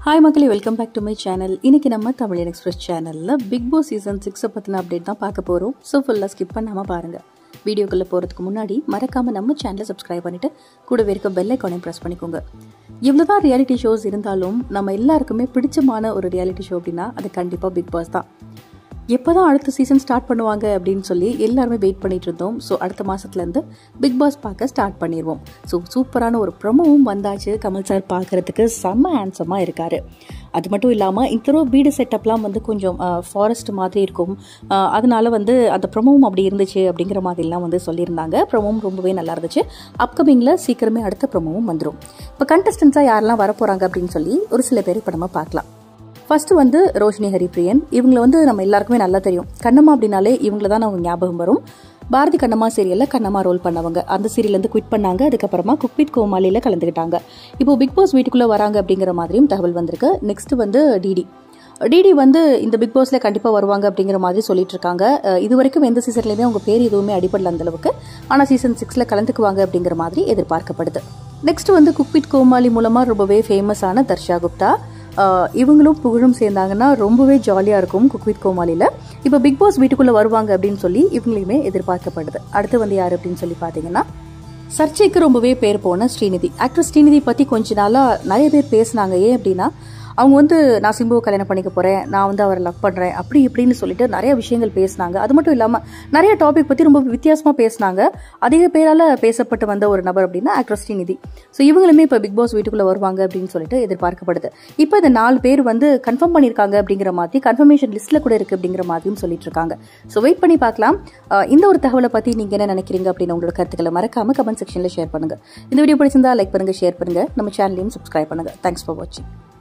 hi மக்களே welcome back to my channel இன்னைக்கு நம்ம தமிழன் எக்ஸ்பிரஸ் சேனலில் பிக் பாஸ் சீசன் சிக்ஸை பற்றின அப்டேட் தான் பார்க்க போகிறோம் ஸோ ஃபுல்லாக ஸ்கிப் பண்ணாமல் பாருங்கள் வீடியோக்குள்ளே போகிறதுக்கு முன்னாடி மறக்காமல் நம்ம சேனலை சப்ஸ்கிரைப் பண்ணிவிட்டு கூடவே இருக்க பெல் ஐக்கானையும் ப்ரெஸ் பண்ணிக்கோங்க இவ்வளோதான் ரியாலிட்டி ஷோஸ் இருந்தாலும் நம்ம எல்லாருக்குமே பிடிச்சமான ஒரு ரியாலிட்டி ஷோ அப்படின்னா அது கண்டிப்பாக பிக் பாஸ் தான் எப்போ தான் அடுத்த சீசன் ஸ்டார்ட் பண்ணுவாங்க அப்படின்னு சொல்லி எல்லாருமே வெயிட் பண்ணிட்டு இருந்தோம் ஸோ அடுத்த மாதத்துலேருந்து பிக் பாஸ் பார்க்க ஸ்டார்ட் பண்ணிடுவோம் ஸோ சூப்பரான ஒரு ப்ரொமோவும் வந்தாச்சு கமல் சார் பார்க்குறதுக்கு செம்ம ஹேண்ட்ஸமாக இருக்கார் அது மட்டும் இல்லாமல் இந்த தடவை வீடு செட்டப்லாம் வந்து கொஞ்சம் ஃபாரஸ்ட் மாதிரி இருக்கும் அஹ், அதனால வந்து அந்த ப்ரொமோவும் அப்படி இருந்துச்சு அப்படிங்கிற மாதிரிலாம் வந்து சொல்லியிருந்தாங்க ப்ரொமோவும் ரொம்பவே நல்லா இருந்துச்சு அப்கமிங்கில் சீக்கிரமே அடுத்த ப்ரொமோவும் வந்துடும் இப்போ கண்டஸ்டன்ஸாக யாரெல்லாம் வரப்போகிறாங்க அப்படின்னு சொல்லி ஒரு சில பேர் இப்போ நம்ம பார்க்கலாம் ஃபர்ஸ்ட் வந்து ரோஷினி ஹரிப்ரியன் இவங்களை வந்து நம்ம எல்லாருக்குமே நல்லா தெரியும் கண்ணம்மா அப்படின்னாலே இவங்கள தான் நமக்கு ஞாபகம் வரும் பாரதி கண்ணம்மா சீரியலில் கண்ணம்மா ரோல் பண்ணவங்க அந்த சீரியல்லேருந்து குவிட் பண்ணாங்க அதுக்கப்புறமா குக்வித் கோமாளியில் கலந்துக்கிட்டாங்க இப்போ பிக் பாஸ் வீட்டுக்குள்ளே வராங்க அப்படிங்கிற மாதிரியும் தகவல் வந்திருக்கு நெக்ஸ்ட் வந்து டிடி டிடி வந்து இந்த பிக் பாஸ்ல கண்டிப்பாக வருவாங்க அப்படிங்கிற மாதிரி சொல்லிட்டு இருக்காங்க அஹ் இது வரைக்கும் எந்த சீசன்லையுமே அவங்க பேர் எதுவுமே அடிபடல அந்த அளவுக்கு ஆனால் சீசன் சிக்ஸில் கலந்துக்குவாங்க அப்படிங்கிற மாதிரி எதிர்பார்க்கப்படுது நெக்ஸ்ட் வந்து குக்வித் கோமாளி மூலமாக ரொம்பவே ஃபேமஸான தர்ஷா குப்தா ஆஹ் இவங்களும் புகழும் சேர்ந்தாங்கன்னா ரொம்பவே ஜாலியாக இருக்கும் குக் வித் கோமாளியில் இப்போ பிக் பாஸ் வீட்டுக்குள்ளே வருவாங்க அப்படின்னு சொல்லி இவங்களையுமே எதிர்பார்க்கப்படுது அடுத்து வந்து யார் அப்படின்னு சொல்லி பார்த்தீங்கன்னா சர்ச்சைக்கு ரொம்பவே பேர் போன ஸ்ரீநிதி ஆக்ட்ரஸ் ஸ்ரீநிதி பற்றி கொஞ்ச நாளாக நிறைய பேர் பேசினாங்க ஏன் அப்படின்னா அவங்க வந்து நான் சிம்புவை கல்யாணம் பண்ணிக்க போகிறேன் நான் வந்து அவரை லவ் பண்ணுறேன் அப்படி இப்படின்னு சொல்லிட்டு நிறைய விஷயங்கள் பேசினாங்க அது மட்டும் இல்லாமல் நிறைய டாபிக் பற்றி ரொம்ப வித்தியாசமாக பேசினாங்க அதிக பேரால் பேசப்பட்டு வந்த ஒரு நபர் அப்படின்னா ஆக்ட்ரஸ் ஸ்ரீநிதி ஸோ இவங்களுமே இப்போ பிக் பாஸ் வீட்டுக்குள்ளே வருவாங்க அப்படின்னு சொல்லிட்டு எதிர்பார்க்கப்படுது இப்போ இந்த நாலு பேர் வந்து கன்ஃபார்ம் பண்ணியிருக்காங்க அப்படிங்கிற மாதிரி கன்ஃபர்மேஷன் லிஸ்ட்டில் கூட இருக்குது அப்படிங்கிற மாதிரியும் சொல்லிட்டு இருக்காங்க ஸோ வெயிட் பண்ணி பார்க்கலாம் அஹ் இந்த ஒரு தகவலை பற்றி நீங்கள் என்ன நினைக்கிறீங்க அப்படின்னு உங்களோட கருத்துக்களை மறக்காம கமெண்ட் செக்ஷனில் ஷேர் பண்ணுங்கள் இந்த வீடியோ பிடிச்சிருந்தா லைக் பண்ணுங்கள் ஷேர் பண்ணுங்கள் நம்ம சேனலையும் சப்ஸ்கிரைப் பண்ணுங்கள் தேங்க்ஸ் ஃபார் வாட்சிங்